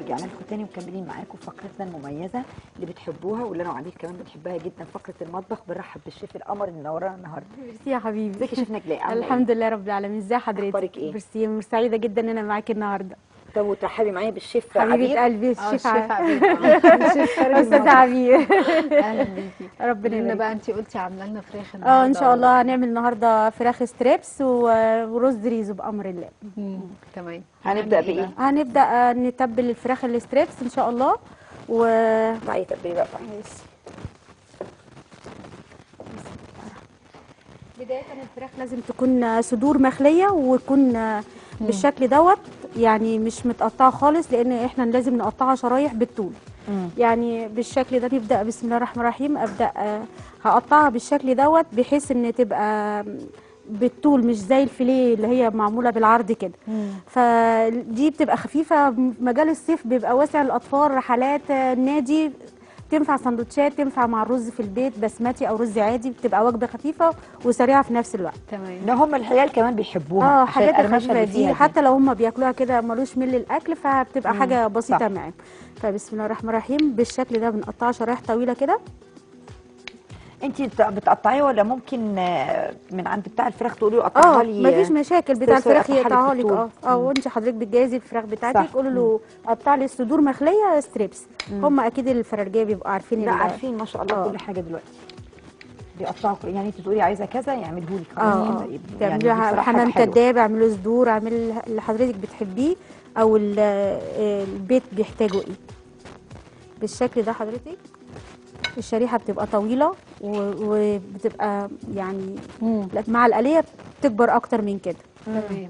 ورجعنا لكم تاني ومكملين معاكم فقرتنا المميزه اللي بتحبوها واللي انا وعبيد كمان بنحبها جدا فقره المطبخ بنرحب بالشيف القمر اللي منورانا النهارده ميرسي يا حبيبي ازيك يا شيف نجلاء عامله الحمد لله رب العالمين ازي حضرتك أخبارك إيه؟ ميرسي مش سعيده جدا ان انا معاكي النهارده طب وترحبي معايا بالشيف حبيبه عبير قلبي اه الشيف الشيف ع- عبير الشيف خارج استاذ المطبخ. عبير اهلا بيكي ربنا قولي لنا يبارك بقى انت قلتي عامله لنا فراخ اه ان شاء النهاردة. الله هنعمل النهارده فراخ ستريبس و- ورز ريزو بامر الله مم، تمام هنبدا هنعمل إيه بايه؟ بقى؟ هنبدا آه، نتبل الفراخ الستريبس ان شاء الله و معايا تبلي بقى بداية الفراخ لازم تكون صدور مخلية ويكون بالشكل دوت يعني مش متقطعة خالص لأن احنا لازم نقطعها شرايح بالطول مم. يعني بالشكل ده نبدأ بسم الله الرحمن الرحيم أبدأ آه، هقطعها بالشكل دوت بحيث إن تبقى بالطول مش زي الفيليه اللي هي معمولة بالعرض كده فدي بتبقى خفيفة مجال الصيف بيبقى واسع للأطفال رحلات آه، نادي تنفع سندوتشات تنفع مع الرز في البيت بسمتي او رز عادي بتبقى وجبه خفيفه وسريعه في نفس الوقت تمام ده هم العيال كمان بيحبوها اه عشان حاجات القرمشة الخفيفه اللي دي فيها حتى لو هم بياكلوها كده ملوش مل الاكل فبتبقى مم. حاجه صح. بسيطه معاهم فبسم الله الرحمن الرحيم بالشكل ده بنقطعها شرايح طويله كده انت بتقطعيه ولا ممكن آه، من عند بتاع الفراخ تقولي له قطعها اه لي مفيش مشاكل بتاع سلسلة الفراخ قطعها لك يقطعها لك بالطول. اه اه مم. وانت حضرتك بتجهزي الفراخ صح. بتاعتك قولي له قطع لي الصدور مخليه ستريبس مم. هم اكيد الفرارجيه بيبقوا عارفين لا ال- عارفين ما شاء الله آه. كل حاجه دلوقتي بيقطعوا كل- يعني انت تقولي عايزه كذا يعملوه لك اه اه يعني دي تعملي بصراحة حمام حاجة حلوة. كداب اعملوا صدور اعملي اللي حضرتك بتحبيه او ال- آه، البيت بيحتاجوا ايه بالشكل ده حضرتك الشريحه بتبقى طويله و- وبتبقى يعني مم، مع الآلية بتكبر اكتر من كده تمام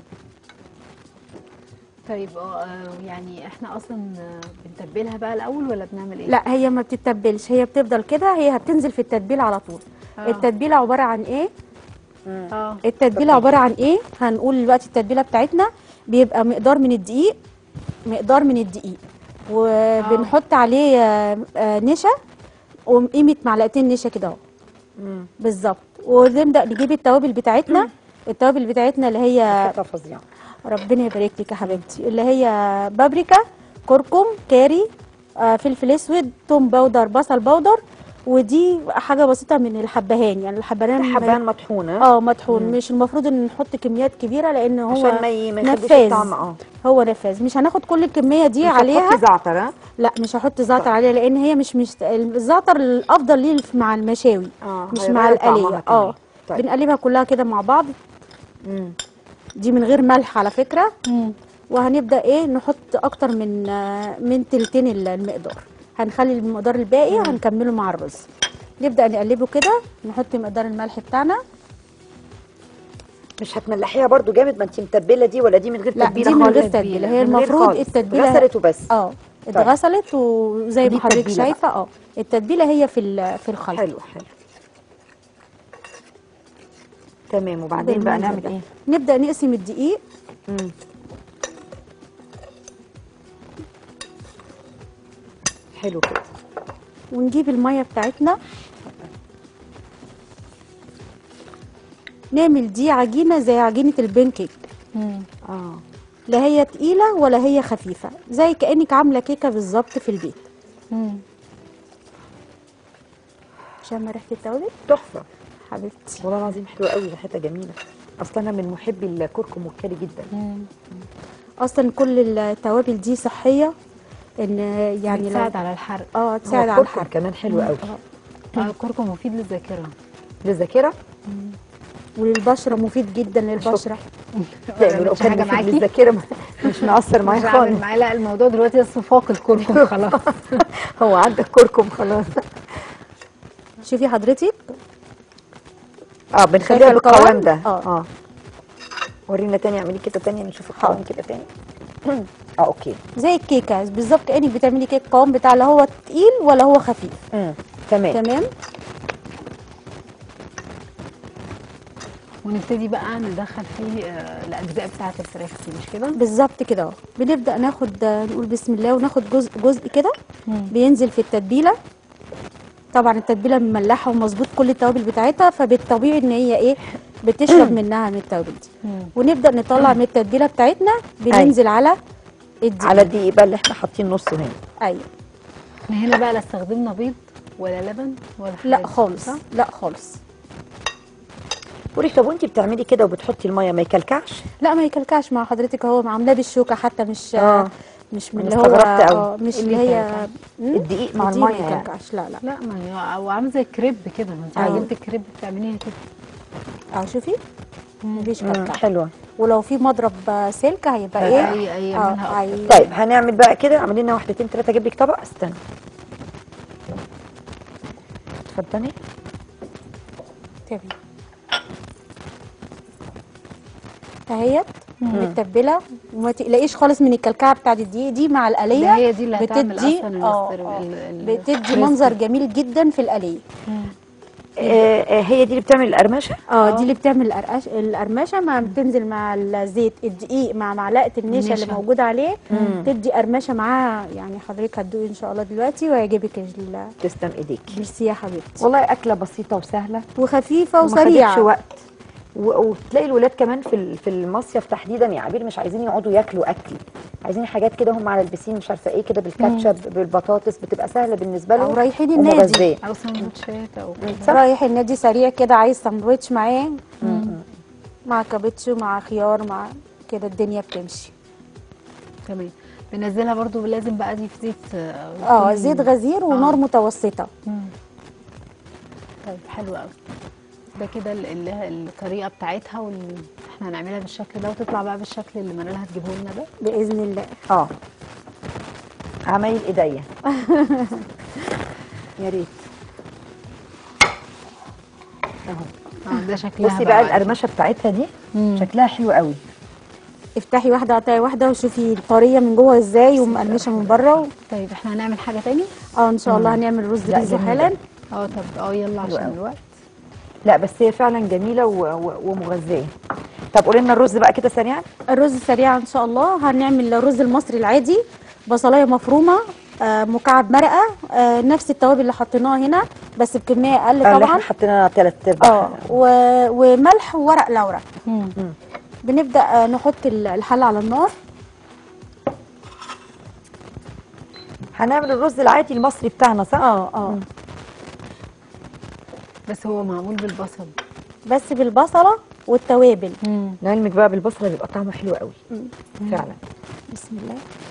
طيب اه آه، يعني احنا اصلا آه، بنتبلها بقى الاول ولا بنعمل ايه؟ لا هي ما بتتبلش هي بتفضل كده هي هتنزل في التتبيله على طول آه. التتبيله عباره عن ايه مم. اه التتبيله عباره عن ايه هنقول دلوقتي التتبيله بتاعتنا بيبقى مقدار من الدقيق مقدار من الدقيق وبنحط عليه آه، آه، نشا وقيمه معلقتين نشا كده اهو مم. بالظبط ونبدا نجيب التوابل بتاعتنا التوابل بتاعتنا اللي هي ريحتها فظيعه ربنا يبارك لك يا حبيبتي اللي هي بابريكا كركم كاري آه، فلفل اسود توم باودر بصل باودر ودي حاجه بسيطه من الحبهان يعني الحبهان حبان مطحونه اه مطحون مم. مش المفروض ان نحط كميات كبيره لان هو عشان ما ي- ما يخليش نفاذ. الطعم اه هو نفاذ مش هناخد كل الكميه دي مش عليها هتحطي زعتر ها لا مش هحط زعتر عليها لان هي مش مش الزعتر الافضل ليه مع المشاوي اه مش هيغير مع طعمها الآلية كمان. اه طيب بنقلبها كلها كده مع بعض مم. دي من غير ملح على فكره مم. وهنبدا ايه نحط اكتر من آه، من تلتين ال- المقدار هنخلي المقدار الباقي هنكمله مع الرز نبدا نقلبه كده نحط مقدار الملح بتاعنا مش هتملحيها برضو جامد ما انت متبله دي ولا دي من غير لا تتبيله دي من غير خالص؟ تتبيله هي من غير المفروض خالص. التتبيله غسلت وبس اه اتغسلت وزي دي ما حضرتك التتبيلة شايفه اه التتبيله هي في ال- في الخلط حلو حلو تمام وبعدين بقى بالمنظر نعمل ده. ايه نبدا نقسم الدقيق مم. حلو كده ونجيب الميه بتاعتنا نعمل دي عجينه زي عجينه البنكيك مم. اه لا هي تقيله ولا هي خفيفه زي كانك عامله كيكه بالظبط في البيت مم. شم ريحه التوابل تحفه حبيبتي والله العظيم حلوه قوي ريحتها جميله اصلا انا من محبي الكركم والكاري جدا مم. اصلا كل التوابل دي صحيه ان يعني لو بتساعد على الحرق اه هو تساعد على الكركم الحرق كمان حلو قوي آه. آه، الكركم مفيد للذاكره للذاكره وللبشره مفيد جدا للبشره يعني لو مش كان حاجه مفيد معاكي للذاكره ما- مش مأثر معايا مش هعمل خالص معاه لا الموضوع دلوقتي بس فاق الكركم خلاص هو عندك كركم خلاص شوفي حضرتك اه بنخليها شايفة بالقوام القوام؟ ده آه. اه ورينا تاني اعملي كده تاني نشوف القوام كده تاني اه اوكي زي الكيكه بالظبط كانك بتعملي كيك القوام بتاع لا هو تقيل ولا هو خفيف امم تمام تمام ونبتدي بقى ندخل فيه آه، الاجزاء بتاعه الفراخ دي مش كده بالظبط كده اهو بنبدا ناخد نقول بسم الله وناخد جزء جزء كده بينزل في التتبيله طبعا التتبيله مملحه ومظبوط كل التوابل بتاعتها فبالطبيعي ان هي ايه بتشرب منها من التوابل دي مم. ونبدا نطلع من التتبيله بتاعتنا بننزل على الدقيق. على الدقيق بقى اللي احنا حاطين نص هنا ايوه احنا هنا بقى لا استخدمنا بيض ولا لبن ولا حاجة لا خالص صح؟ لا خالص قولي طب وانت بتعملي كده وبتحطي الميه ما يكلكعش لا ما يكلكعش مع حضرتك اهو عاملاه بالشوكه حتى مش آه. مش من أنا اللي هو استغربت أوي. آه، مش إيه اللي اللي هي يكلكع؟ مم؟ الدقيق مع الدقيق ما الميه يعني. يكلكعش لا لا لا ما هي او عامل زي الكريب كده ما انت آه. عجينه الكريب بتعمليها كده اه شوفي مفيش مم، كلكع حلوه ولو في مضرب آه، سلك هيبقى ايه هي هي اه منها أكتر. هي- طيب هنعمل بقى كده اعملي لنا واحدتين ثلاثه اجيب لك طبق استنى اتفضلي تمام اهيت متبله وما تقلقيش خالص من الكلكعه بتاعت الدقيق دي مع ده القليه هي دي اللي هتعمل بتدي اصلا اه المستر- آه. ال- ال- بتدي الكريسبي. منظر جميل جدا في القليه آه آه هي دي اللي بتعمل القرمشه اه دي اللي بتعمل القرقش القرمشه ما بتنزل مع الزيت الدقيق مع معلقه النشا اللي النشا. موجوده عليه تدي قرمشه معاها يعني حضرتك هتدوقي ان شاء الله دلوقتي ويعجبك ال- تسلم ايديك ميرسي يا حبيبتي والله اكله بسيطه وسهله وخفيفه وما خدتش وسريعه وقت و- وتلاقي الولاد كمان في ال- في المصيف تحديدا يا عبير مش عايزين يقعدوا ياكلوا اكل عايزين حاجات كده هم على البسين مش عارفه ايه كده بالكاتشب بالبطاطس بتبقى سهله بالنسبه لهم أو رايحين النادي. ومغذية. او سندوتشات او كده. صح. رايح النادي سريع كده عايز ساندوتش معاه مع كابتشو مع خيار مع كده الدنيا بتمشي تمام بنزلها برضو لازم بقى دي في زيت اه يكون- زيت غزير ونار آه. متوسطه مم. طيب حلو قوي ده كده ال- ال- الطريقه بتاعتها وال... احنا هنعملها بالشكل ده وتطلع بقى بالشكل اللي منال هتجيبه لنا ده باذن الله اه عمايل ايديا يا ريت اهو اه ده شكلها بصي بقى بعد القرمشه بتاعتها دي مم. شكلها حلو قوي افتحي واحده قطعي واحده وشوفي الطريه من جوه ازاي ومقرمشه من بره طيب احنا هنعمل حاجه تاني اه ان شاء الله هنعمل رز لا، ريزو جميل حالا ده. اه طب اه يلا حلو عشان قوي. الوقت لا بس هي فعلا جميله و... و... ومغذيه طب قولي لنا الرز بقى كده سريعا الرز سريع ان شاء الله هنعمل الرز المصري العادي بصلايه مفرومه آه مكعب مرقه آه نفس التوابل اللي حطيناها هنا بس بكميه اقل اللي طبعا احنا حطينا ثلاث ارباع اه و- وملح وورق لورا مم. بنبدا آه، نحط ال- الحله على النار هنعمل الرز العادي المصري بتاعنا صح؟ اه اه بس هو معمول بالبصل بس بالبصله والتوابل لعلمك بقى بالبصله بيبقى طعمه حلو قوي فعلا بسم الله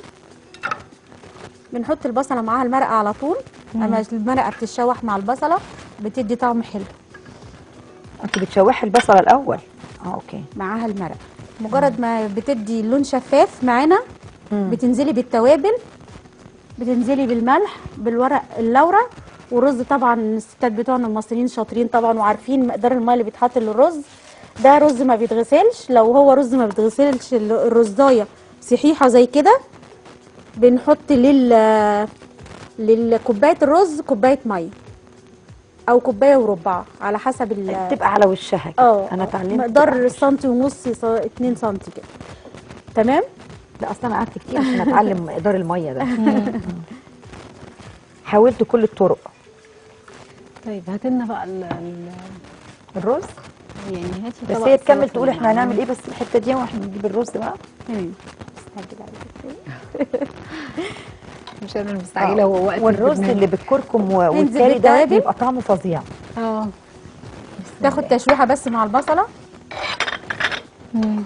بنحط البصله معاها المرقه على طول اما المرقه بتتشوح مع البصله بتدي طعم حلو انت بتشوحي البصله الاول اه اوكي معاها المرقه مجرد ما بتدي لون شفاف معانا مم. بتنزلي بالتوابل بتنزلي بالملح بالورق اللورا والرز طبعا الستات بتوعنا المصريين شاطرين طبعا وعارفين مقدار الميه اللي بيتحط للرز ده رز ما بيتغسلش لو هو رز ما بيتغسلش ال- الرزايه صحيحه زي كده بنحط لل للكوبايه الرز كوبايه ميه او كوبايه وربع على حسب ال تبقى على وشها كده اه انا اتعلمت مقدار تبقى- سنتي ونص 2 سنتي كده تمام لا اصلا انا قعدت كتير عشان اتعلم مقدار الميه ده حاولت كل الطرق طيب هات لنا بقى ال ال- الرز يعني هاتي بس طبق هي تكمل السلطة تقول اللي احنا هنعمل معانا. ايه بس الحته دي واحنا نجيب الرز بقى تمام مش انا المستعجله هو وقت والرز البرنامج. اللي بالكركم و- ننزل والكاري ده بالتوابل. بيبقى طعمه فظيع اه تاخد تشويحه بس مع البصله مم.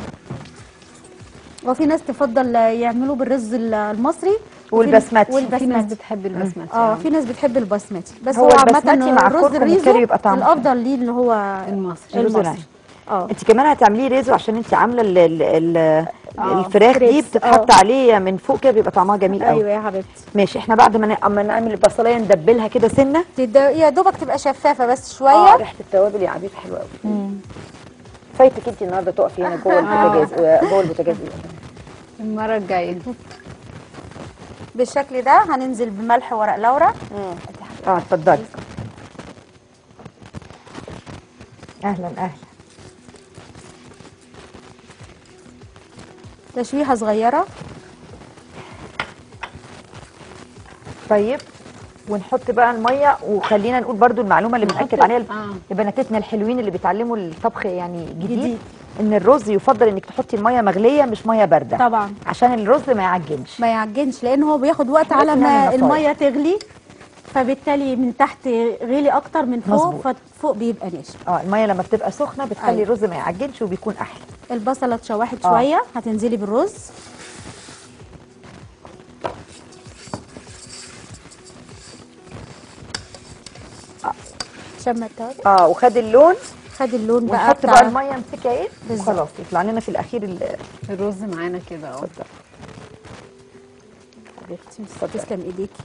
وفي ناس تفضل يعملوا بالرز ال- المصري وفي- والبسمتي. في ناس والبسمتي بتحب البسمتي اه في ناس بتحب البسمتي بس هو هو, عامه البسمتي مع الرز الكركم الريزو والكاري يبقى طعمه الافضل ليه اللي هو المصري الرز المصري العادي. اه انت كمان هتعمليه ريزو عشان انت عامله ال- ال- ال- آه، الفراخ دي ستريبس، بتتحط آه. عليه من فوق كده بيبقى طعمها جميل قوي ايوه يا حبيبتي ماشي احنا بعد ما ن- اما نعمل البصلايه ندبلها كده سنه تد- يا دوبك تبقى شفافه بس اه شويه ريحه التوابل يا عبير حلوه قوي فايتك انت النهارده تقفي هنا جوه البوتاجاز جوه البوتاجاز المره الجايه بالشكل ده هننزل بملح ورق لورا اه اتفضلي اهلا اهلا تشويحه صغيره طيب ونحط بقى الميه وخلينا نقول برضو المعلومه اللي بنأكد عليها آه. لبناتتنا الحلوين اللي بيتعلموا الطبخ يعني جديد, جديد. ان الرز يفضل انك تحطي الميه مغليه مش ميه بارده طبعا عشان الرز ما يعجنش ما يعجنش لان هو بياخد وقت لازم على نعمل ما نصايح. الميه تغلي فبالتالي من تحت غلي اكتر من فوق مظبوط. ففوق بيبقى ناشف اه الميه لما بتبقى سخنه بتخلي أيوة. الرز ما يعجنش وبيكون احلى البصله اتشوحت آه. شويه هتنزلي بالرز شمت التوابل اه وخد اللون خد اللون بقى ونحط بقى بتاع الميه امسكها ايه بالظبط. خلاص يطلع لنا في الاخير ال- الرز معانا كده اه اتفضل. حبيبتي تسلم ايديكي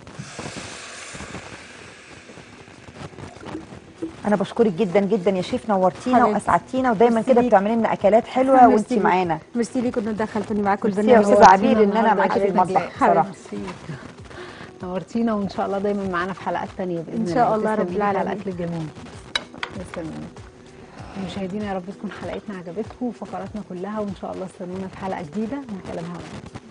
انا بشكرك جدا جدا يا شيف نورتينا حبيبتي. واسعدتينا ودايما ميرسي كده ليك. بتعملي لنا اكلات حلوه ميرسي وانت ليك. معانا ميرسي ليكم ان دخلتوني معاكم ميرسي يا البرنامج أستاذة نورتينا عبير إن أنا النهاردة معاكي في كده. المطبخ بصراحة. ميرسي. نورتينا وان شاء الله دايما معانا في حلقات تانية باذن إن الله شاء الله تسلم رب إيدك على العالمين. الاكل الجميل تسلم مشاهدينا يا رب تكون حلقتنا عجبتكم وفقراتنا كلها وان شاء الله استنونا في حلقه جديده من كلام هوا